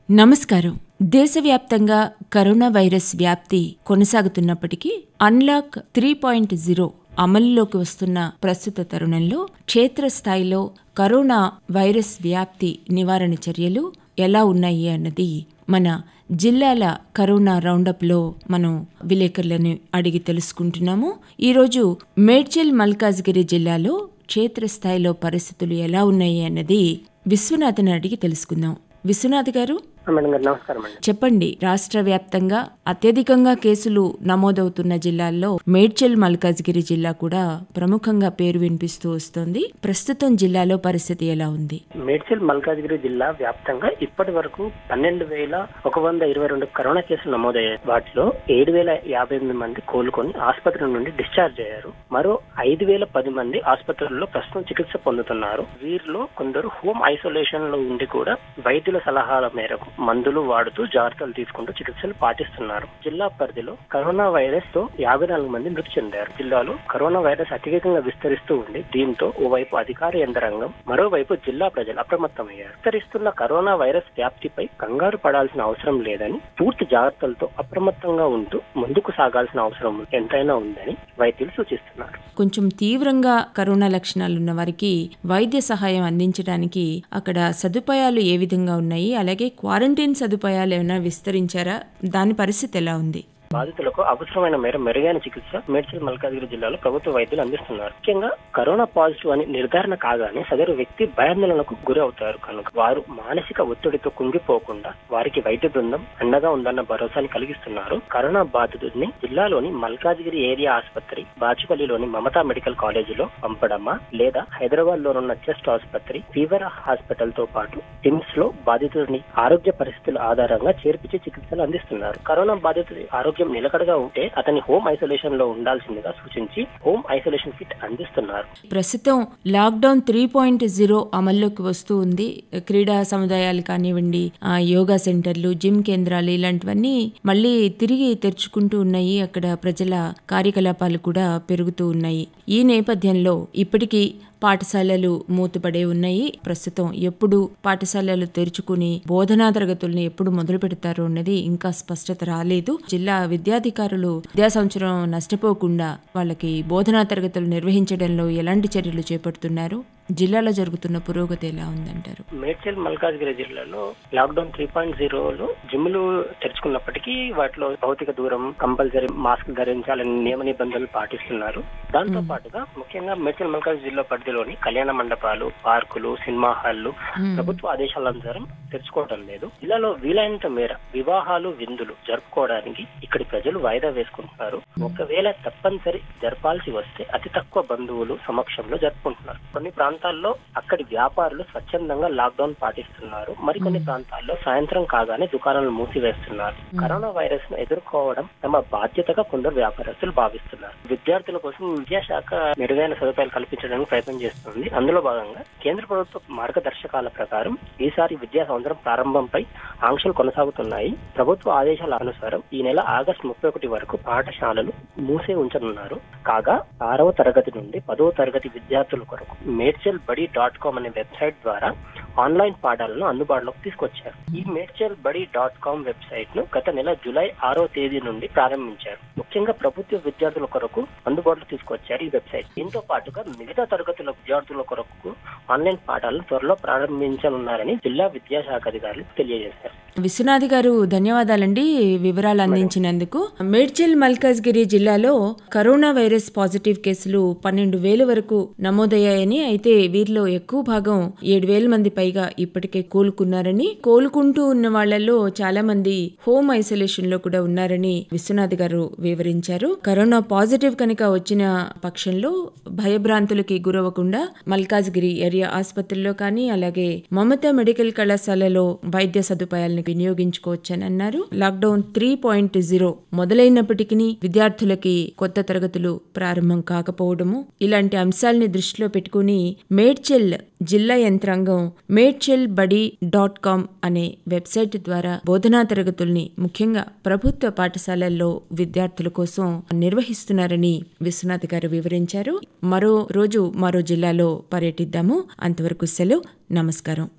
నమస్కారం దేశవ్యాప్తంగా corona virus వ్యాప్తి కొనసాగుతున్నప్పటికీ అన్లాక్ త్రీ పాయింట్ జీరో అమలులోకి వస్తున్న ప్రస్తుత తరుణంలో క్షేత్రస్థాయిలో కరోనా వైరస్ వ్యాప్తి నివారణ చర్యలు ఎలా ఉన్నాయి అన్నది మన జిల్లాల కరోనా రౌండప్లో మనం విలేకరులను అడిగి తెలుసుకుంటున్నాము ఈరోజు మేడ్చల్ మల్కాజ్గిరి జిల్లాలో క్షేత్రస్థాయిలో పరిస్థితులు ఎలా ఉన్నాయి అన్నది విశ్వనాథన్ అడిగి తెలుసుకుందాం విశ్వనాథ్ గారు మేడం గారు నమస్కారం అండి చెప్పండి రాష్ట్ర వ్యాప్తంగా అత్యధికంగా కేసులు నమోదవుతున్న జిల్లాల్లో మేడ్చల్ మల్కాజ్గిరి జిల్లా కూడా ప్రముఖంగా పేరు వినిపిస్తూ వస్తోంది ప్రస్తుతం జిల్లాలో పరిస్థితి ఎలా ఉంది మేడ్చల్ మల్కాజ్గిరి జిల్లా వ్యాప్తంగా ఇప్పటి వరకు పన్నెండు వేల ఒక వంద ఇరవై రెండు కరోనా కేసులు నమోదయ్యాయి వాటిలో ఏడు వేల యాభై ఎనిమిది మంది కోలుకొని ఆసుపత్రి నుండి డిశ్చార్జ్ అయ్యారు మరో ఐదు వేల పది మంది ఆసుపత్రుల్లో ప్రస్తుతం చికిత్స పొందుతున్నారు వీరిలో కొందరు హోమ్ ఐసోలేషన్ లో ఉండి కూడా వైద్యుల సలహాల మేరకు మందులు వాడుతూ జాగ్రత్తలు తీసుకుంటూ చికిత్సలు పాటిస్తున్నారు జిల్లా పరిధిలో కరోనా వైరస్ తో యాభై నాలుగు మంది మృతి చెందారు జిల్లాలో కరోనా వైరస్ అత్యధికంగా విస్తరిస్తూ ఉంది దీంతో ఓవైపు అధికార యంత్రాంగం మరోవైపు జిల్లా ప్రజలు అప్రమత్తమయ్యారు విస్తరిస్తున్న కరోనా వైరస్ వ్యాప్తిపై కంగారు పడాల్సిన అవసరం లేదని పూర్తి జాగ్రత్తలతో అప్రమత్తంగా ఉంటూ ముందుకు సాగాల్సిన అవసరం ఎంతైనా ఉందని వైద్యులు సూచిస్తున్నారు కొంచెం తీవ్రంగా కరోనా లక్షణాలున్న వారికి వైద్య సహాయం అందించడానికి అక్కడ సదుపాయాలు ఏ విధంగా ఉన్నాయి అలాగే క్వారంటైన్ సదుపాయాలు ఏమైనా విస్తరించారా దాని పరిస్థితి ఎలా ఉంది బాధితులకు అవసరమైన మేర మెరుగైన చికిత్స మేడ్చల్ మల్కాజ్గిరి జిల్లాలో ప్రభుత్వ వైద్యులు అందిస్తున్నారు ముఖ్యంగా కరోనా పాజిటివ్ అని నిర్ధారణ కాగానే సదరు వ్యక్తి భయాందోళనకు గురి అవుతారు కనుక వారు మానసిక ఒత్తిడితో కుంగిపోకుండా వారికి వైద్య బృందం అండగా ఉందన్న భరోసాని కలిగిస్తున్నారు కరోనా బాధితుడిని జిల్లాలోని మల్కాజ్గిరి ఏరియా ఆసుపత్రి బాచుపల్లిలోని మమతా మెడికల్ కాలేజీలో పంపడమా లేదా హైదరాబాద్ లోనున్న చెస్ట్ ఆసుపత్రి ఫీవర్ హాస్పిటల్ తో పాటు టిమ్స్ లో బాధితుడిని ఆరోగ్య పరిస్థితుల ఆధారంగా చేర్పించి చికిత్సలు అందిస్తున్నారు కరోనా బాధితుడి ఆరోగ్యం నిలకడగా ఉంటే అతని హోమ్ ఐసోలేషన్ లో ఉండాల్సిందిగా సూచించి హోమ్ ఐసోలేషన్ కిట్ అందిస్తున్నారు ప్రస్తుతం లాక్డౌన్ త్రీ పాయింట్ జీరో అమల్లోకి వస్తూ ఉంది క్రీడా సముదాయాలు కానివ్వండి ఆ, యోగా సెంటర్లు జిమ్ కేంద్రాలు ఇలాంటివన్నీ మళ్ళీ తిరిగి తెరుచుకుంటూ ఉన్నాయి అక్కడ ప్రజల కార్యకలాపాలు కూడా పెరుగుతూ ఉన్నాయి ఈ నేపథ్యంలో ఇప్పటికీ పాఠశాలలు మూతపడే ఉన్నాయి ప్రస్తుతం ఎప్పుడు పాఠశాలలు తెరుచుకుని బోధనా తరగతుల్ని ఎప్పుడు మొదలు పెడతారో అన్నది ఇంకా స్పష్టత రాలేదు జిల్లా విద్యాధికారులు విద్యా సంవత్సరం నష్టపోకుండా వాళ్ళకి బోధనా తరగతులు నిర్వహించడంలో ఎలాంటి చర్యలు చేపడుతున్నారు జిల్లాలో జరుగుతున్న పురోగతి ఎలా ఉందంటారు మేడ్చల్ మల్కాజ్గిరి జిల్లాలో లాక్డౌన్ త్రీ పాయింట్ జీరోలో జిమ్లు తెరుచుకున్నప్పటికీ వాటిలో భౌతిక దూరం కంపల్సరీ మాస్క్ ధరించాలని నియమ నిబంధనలు పాటిస్తున్నారు దాంతో పాటుగా ముఖ్యంగా మేడ్చల్ మల్కాజ్ జిల్లా పరిధిలోని కళ్యాణ మండపాలు పార్కులు సినిమా హాళ్లు ప్రభుత్వ ఆదేశాల అనుసారం తెరుచుకోవడం లేదు జిల్లాలో వీలైనంత మేర వివాహాలు విందులు జరుపుకోవడానికి ఇక్కడి ప్రజలు వాయిదా వేసుకుంటున్నారు ఒకవేళ తప్పనిసరి జరపాల్సి వస్తే అతి తక్కువ బంధువులు సమక్షంలో జరుపుకుంటున్నారు కొన్ని ప్రాంతాల్లో అక్కడి వ్యాపారులు స్వచ్ఛందంగా లాక్డౌన్ పాటిస్తున్నారు మరికొన్ని ప్రాంతాల్లో సాయంత్రం కాగానే దుకాణాలు మూసివేస్తున్నారు కరోనా వైరస్ ను ఎదుర్కోవడం తమ బాధ్యతగా కొందరు వ్యాపారస్తులు భావిస్తున్నారు విద్యార్థుల కోసం విద్యాశాఖ మెరుగైన సదుపాయాలు కల్పించడానికి ప్రయత్నం చేస్తుంది అందులో భాగంగా కేంద్ర ప్రభుత్వ మార్గదర్శకాల ప్రకారం ఈసారి విద్యా సంవత్సరం ప్రారంభంపై ఆంక్షలు కొనసాగుతున్నాయి ప్రభుత్వ ఆదేశాల అనుసారం ఈ నెల ఆగస్టు ముప్పై ఒకటి వరకు పాఠశాలలు మూసే ఉంచనున్నారు కాగా ఆరవ తరగతి నుండి పదవ తరగతి విద్యార్థుల కొరకు మేడ్చల్ బడి డాట్ కామ్ అనే వెబ్సైట్ ద్వారా ఆన్లైన్ పాఠాలను అందుబాటులోకి తీసుకొచ్చారు ఈ Medchal badi dot com website ను గత నెల జూలై ఆరో తేదీ నుండి ప్రారంభించారు ముఖ్యంగా ప్రభుత్వ విద్యార్థుల కొరకు అందుబాటులో తీసుకొచ్చారు ఈ వెబ్సైట్ దీంతో పాటుగా మిగతా తరగతుల విద్యార్థుల కొరకు ఆన్లైన్ పాఠాలను త్వరలో ప్రారంభించనున్నారని జిల్లా విద్యాశాఖ అధికారులు తెలియజేశారు విశ్వనాథ్ గారు ధన్యవాదాలండి వివరాలు అందించినందుకు మేడ్చల్ మల్కాజ్గిరి జిల్లాలో కరోనా వైరస్ పాజిటివ్ కేసులు పన్నెండు వేల వరకు నమోదయ్యాయని అయితే వీరిలో ఎక్కువ భాగం ఏడు వేల మంది పైగా ఇప్పటికే కోలుకున్నారని కోలుకుంటూ ఉన్న వాళ్లలో చాలా మంది హోమ్ ఐసోలేషన్ లో కూడా ఉన్నారని విశ్వనాథ్ గారు వివరించారు కరోనా పాజిటివ్ కనుక వచ్చిన పక్షంలో భయభ్రాంతులకి గురవ్వకుండా మల్కాజ్గిరి ఏరియా ఆసుపత్రిలో కానీ అలాగే మమతా మెడికల్ కళాశాలలో వైద్య సదుపాయాలను వినియోగించుకోవచ్చని అన్నారు లాక్డౌన్ త్రీ పాయింట్ జీరో మొదలైనప్పటికీ విద్యార్థులకి కొత్త తరగతులు ప్రారంభం కాకపోవడము ఇలాంటి అంశాల్ని దృష్టిలో పెట్టుకుని మేడ్చల్ జిల్లా యంత్రాంగం మేడ్చల్ బడి డాట్ కామ్ అనే వెబ్సైట్ ద్వారా బోధనా తరగతుల్ని ముఖ్యంగా ప్రభుత్వ పాఠశాలల్లో విద్యార్థుల కోసం నిర్వహిస్తున్నారని విశ్వనాథ్ గారు వివరించారు మరో రోజు మరో జిల్లాలో పర్యటిద్దాము అంతవరకు సెలవు నమస్కారం